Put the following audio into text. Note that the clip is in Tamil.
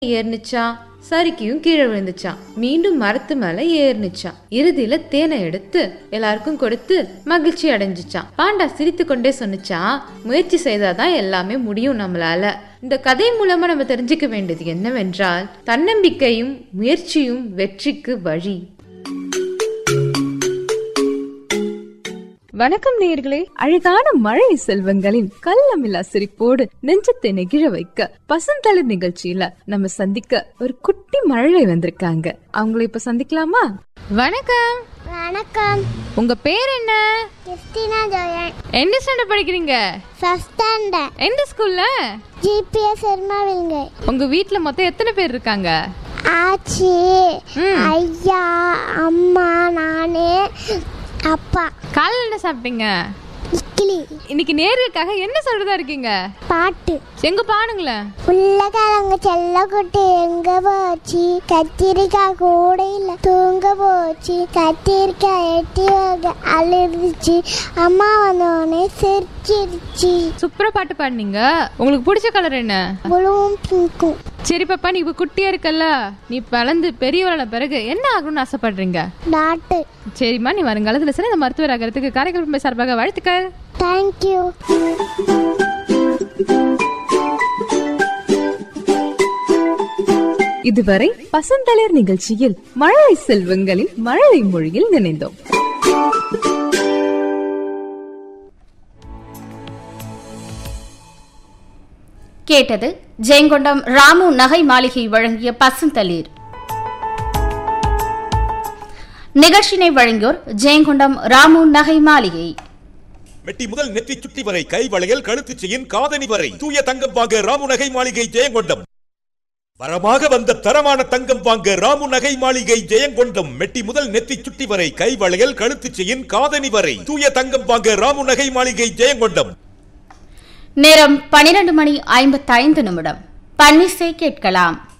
ஏறுனுச்சான் சரிக்கியும் கீழே விழுந்துச்சான் மீண்டும் மரத்து மேல ஏறுனுச்சான் இறுதியில தேனை எடுத்து எல்லாருக்கும் கொடுத்து மகிழ்ச்சி அடைஞ்சுச்சான் பாண்டா சிரித்து கொண்டே சொன்னுச்சான் முயற்சி செய்தாதான் எல்லாமே முடியும் நம்மளால இந்த கதை மூலமா நம்ம தெரிஞ்சுக்க வேண்டியது என்னவென்றால் தன்னம்பிக்கையும் முயற்சியும் வெற்றிக்கு வழி வணக்கம் நேயர்களே அழகான மழை செல்வங்களின் கள்ளமில்லா சிரிப்போடு நெஞ்சத்தை நெகிழ வைக்க பசந்தளிர் நிகழ்ச்சியில நம்ம சந்திக்க ஒரு குட்டி மழலை வந்திருக்காங்க அவங்கள இப்ப சந்திக்கலாமா வணக்கம் வணக்கம் உங்க பேர் என்ன கிறிஸ்டினா ஜோயன் என்ன ஸ்டாண்டர்ட் படிக்கிறீங்க ஃபர்ஸ்ட் ஸ்டாண்டர்ட் எந்த ஸ்கூல்ல ஜிபிஎஸ் எருமாவில்கை உங்க வீட்ல மொத்தம் எத்தனை பேர் இருக்காங்க ஆச்சி ஐயா அம்மா நானு அப்பா காலையில் என்ன சாப்பிட்டீங்க இட்லி இன்னைக்கு நேர்களுக்காக என்ன சொல்றதா இருக்கீங்க பாட்டு எங்க பாடுங்களேன் உருளைக்கிழங்கு செல்லக்குட்டி எங்க போச்சு கத்திரிக்காய் கூட இல்ல தூங்க போச்சு கத்திரிக்காய் எட்டி வகை அழுதுச்சு அம்மா வந்தோடனே சிரிச்சிருச்சு சூப்பரா பாட்டு பாடுனீங்க உங்களுக்கு பிடிச்ச கலர் என்ன புழுவும் பிங்க்கும் சரி பாப்பா நீ இப்ப குட்டியா இருக்கல்ல நீ வளர்ந்து பெரியவரான பிறகு என்ன ஆகணும்னு ஆசைப்படுறீங்க டாட்டு சரிம்மா நீ வருங்காலத்துல சிறந்த மருத்துவர் ஆகிறதுக்கு காரைக்கால் பண்பை சார்பாக வாழ்த்துக்கள் தேங்க்யூ இதுவரை பசந்தளிர் நிகழ்ச்சியில் மழலை செல்வங்களின் மழலை மொழியில் நினைந்தோம் கேட்டது ஜெயங்கொண்டம் ராமு நகை மாளிகை வழங்கிய பசுந்தளிர் நிகழ்ச்சினை வழங்கியோர் ஜெயங்கொண்டம் ராமு நகை மாளிகை மெட்டி முதல் நெற்றி சுட்டி வரை கை வளையல் கழுத்து செயின் காதணி வரை தூய தங்கம் வாங்க ராமு நகை மாளிகை ஜெயங்கொண்டம் வரமாக வந்த தரமான தங்கம் வாங்க ராமு நகை மாளிகை ஜெயங்கொண்டம் மெட்டி முதல் நெத்தி சுட்டி வரை கை வளையல் கழுத்து செயின் காதணி வரை தூய தங்கம் வாங்க ராமு நகை மாளிகை ஜெயங்கொண்டம் நேரம் பனிரெண்டு மணி ஐம்பத்தைந்து நிமிடம் பன்னிசை கேட்கலாம்